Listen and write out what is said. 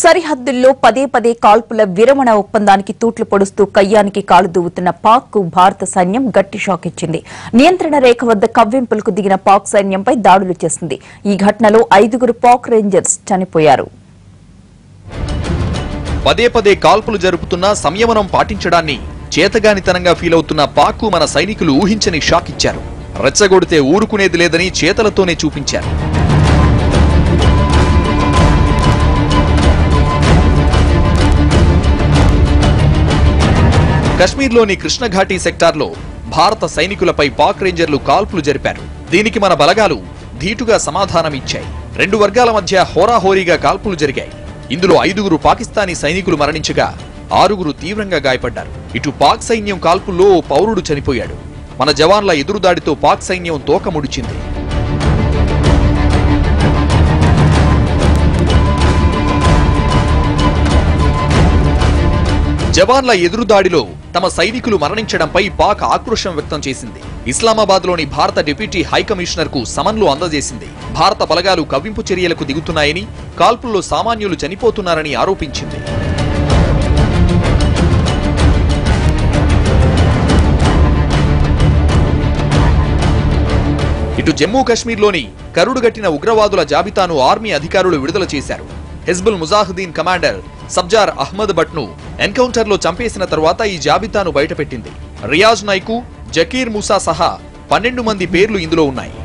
సరిహద్దుల్లో పదే పదే కాల్పుల విరమణ ఒప్పందానికి తూట్లు పొడుస్తూ కయ్యానికి కాలు దువ్వుతున్న పాక్ కు భారత సైన్యం గట్టి షాక్ ఇచ్చింది నియంత్రణ రేఖ వద్ద కవ్వింపులకు దిగిన పాక్ సైన్యంపై దాడులు చేసింది ఈ ఘటనలో ఐదుగురు పాక్ రేంజర్స్ చనిపోయారు పదే పదే కాల్పులు జరుపుతున్నా సంయమనం పాటించడాన్ని చేతగానితనంగా ఫీల్ అవుతున్న పాక్కు మన సైనికులు ఊహించని షాక్ ఇచ్చారు రెచ్చగొడితే ఊరుకునేది లేదని చేతలతోనే చూపించారు కశ్మీర్లోని కృష్ణఘాటీ సెక్టార్లో భారత సైనికులపై పాక్ రేంజర్లు కాల్పులు జరిపారు దీనికి మన బలగాలు ధీటుగా సమాధానమిచ్చాయి రెండు వర్గాల మధ్య హోరాహోరీగా కాల్పులు జరిగాయి ఇందులో ఐదుగురు పాకిస్తానీ సైనికులు మరణించగా ఆరుగురు తీవ్రంగా గాయపడ్డారు ఇటు పాక్ సైన్యం కాల్పుల్లో ఓ పౌరుడు చనిపోయాడు మన జవాన్ల ఎదురుదాడితో పాక్ సైన్యం తోక ముడిచింది జవాన్ల ఎదురుదాడిలో తమ సైనికులు మరణించడంపై పాక్ ఆక్రోశం వ్యక్తం చేసింది ఇస్లామాబాద్ లోని భారత డిప్యూటీ హైకమిషనర్ కు సమన్లు అందజేసింది భారత బలగాలు కవ్వింపు చర్యలకు దిగుతున్నాయని కాల్పుల్లో సామాన్యులు చనిపోతున్నారని ఆరోపించింది ఇటు జమ్మూ కశ్మీర్లోని కరుడుగట్టిన ఉగ్రవాదుల జాబితాను ఆర్మీ అధికారులు విడుదల చేశారు హిజ్బుల్ ముజాహిదీన్ కమాండర్ సబ్జార్ అహ్మద్ భట్ ను ఎన్కౌంటర్ లో చంపేసిన తర్వాత ఈ జాబితాను బయటపెట్టింది రియాజ్ నైకు జకీర్ మూసా సహా పన్నెండు మంది పేర్లు ఇందులో ఉన్నాయి